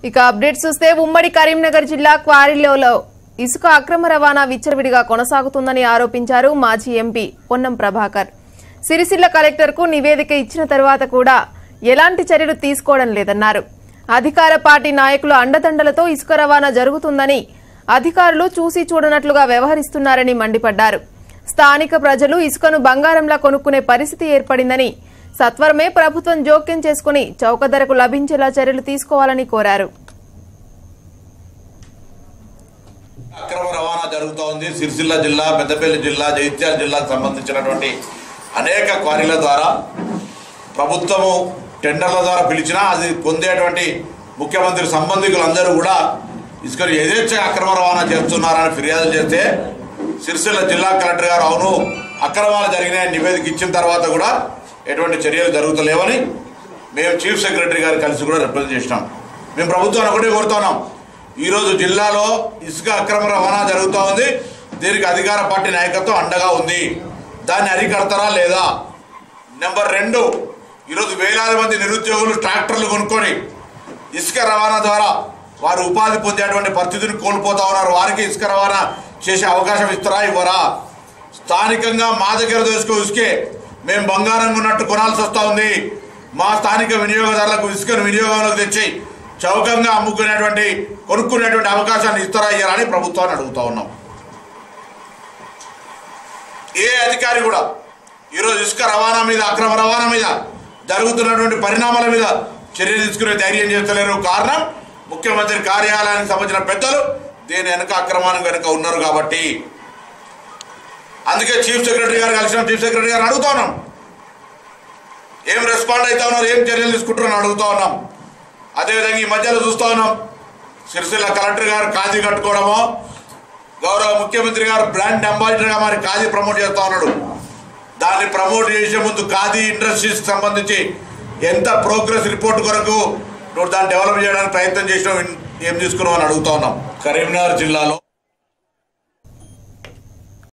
ఇక అప్డేట్స్ చూస్తే ఉమ్మడి కరీంనగర్ జిల్లా క్వారీలో ఇసుక అక్రమ రవాణా విచ్చలవిడిగా కొనసాగుతుందని ఆరోపించారు మాజీ ఎంపీ పొన్నం ప్రభాకర్ సిరిసిల్ల కలెక్టర్కు నివేదిక ఇచ్చిన తర్వాత కూడా ఎలాంటి చర్యలు తీసుకోవడం లేదన్నారు అధికార పార్టీ నాయకుల అండదండలతో ఇసుక రవాణా జరుగుతుందని అధికారులు చూసి చూడనట్లుగా వ్యవహరిస్తున్నారని మండిపడ్డారు స్థానిక ప్రజలు ఇసుకను బంగారంలా కొనుక్కునే పరిస్థితి ఏర్పడిందని సత్వరమే ప్రభుత్వం జోక్యం చేసుకుని చౌక ధరకు లభించేలా చర్యలు తీసుకోవాలని కోరారు అక్రమ రవాణా జరుగుతూ ఉంది సిరిసిల్ల జిల్లా పెద్దపల్లి జిల్లా జగిత్యాల జిల్లాకు సంబంధించినటువంటి అనేక క్వారీల ద్వారా ప్రభుత్వము టెండర్ల ద్వారా పిలిచినా అది పొందేటువంటి ముఖ్యమంత్రి సంబంధికులందరూ కూడా ఇసుకను యథేచ్ఛగా అక్రమ రవాణా చేస్తున్నారని ఫిర్యాదులు చేస్తే సిరిసిల్ల జిల్లా కలెక్టర్ గారు అవును అక్రమాలు జరిగినాయని నివేదిక ఇచ్చిన తర్వాత కూడా ఎటువంటి చర్యలు జరుగుతలేవని మేము చీఫ్ సెక్రటరీ గారు కలిసి కూడా రిప్రజెంట్ చేసినాం మేము ప్రభుత్వాన్ని ఒకటే కోరుతున్నాం ఈరోజు జిల్లాలో ఇసుక అక్రమ రవాణా జరుగుతూ ఉంది దీనికి అధికార పార్టీ నాయకత్వం అండగా ఉంది దాన్ని అరికడతారా లేదా నెంబర్ రెండు ఈరోజు వేలాది మంది నిరుద్యోగులు ట్రాక్టర్లు కొనుక్కొని ఇసుక రవాణా ద్వారా వారు ఉపాధి పొందేటువంటి పరిస్థితిని కోల్పోతా ఉన్నారు వారికి ఇసుక రవాణా చేసే అవకాశం ఇస్తారా ఇవ్వరా స్థానికంగా మా దగ్గర దోసుకో ఇసుకే మేము బంగారం ఉన్నట్టు కొనాల్సి వస్తూ ఉంది మా స్థానిక వినియోగదారులకు ఇసుకను వినియోగంలోకి తెచ్చి చౌకంగా అమ్ముకునేటువంటి కొనుక్కునేటువంటి అవకాశాన్ని ఇస్తారా ఇయ్యారా అని ప్రభుత్వాన్ని అడుగుతా ఉన్నాం ఏ అధికారి కూడా ఈరోజు ఇసుక రవాణా మీద అక్రమ రవాణా మీద జరుగుతున్నటువంటి పరిణామాల మీద చర్య తీసుకునే ధైర్యం చేస్తలేరు కారణం ముఖ్యమంత్రి కార్యాలయానికి సంబంధించిన పెద్దలు దీని వెనక అక్రమానికి వెనుక ఉన్నారు కాబట్టి అందుకే చీఫ్ సెక్రటరీ గారు కలిసిన చీఫ్ సెక్రటరీ గారు అడుగుతా ఉన్నాం ఏం రెస్పాండ్ అవుతా ఉన్నారు ఏం చర్యలు తీసుకుంటారని అడుగుతా ఉన్నాం అదేవిధంగా ఈ మధ్యలో చూస్తా ఉన్నాం సిరిసిల్ల కలెక్టర్ గారు కాజీ కట్టుకోవడమో గౌరవ ముఖ్యమంత్రి గారు బ్రాండ్ అంబాసిడర్గా మరి ఖాదీ ప్రమోట్ చేస్తా ఉన్నాడు దాన్ని ప్రమోట్ చేసే ముందు ఖాదీ ఇండస్ట్రీస్కి సంబంధించి ఎంత ప్రోగ్రెస్ రిపోర్ట్ కొరకు నువ్వు దాన్ని డెవలప్ చేయడానికి ప్రయత్నం చేసినావు ఏం తీసుకున్నావు అని అడుగుతా ఉన్నాం కరీంనగర్ జిల్లాలో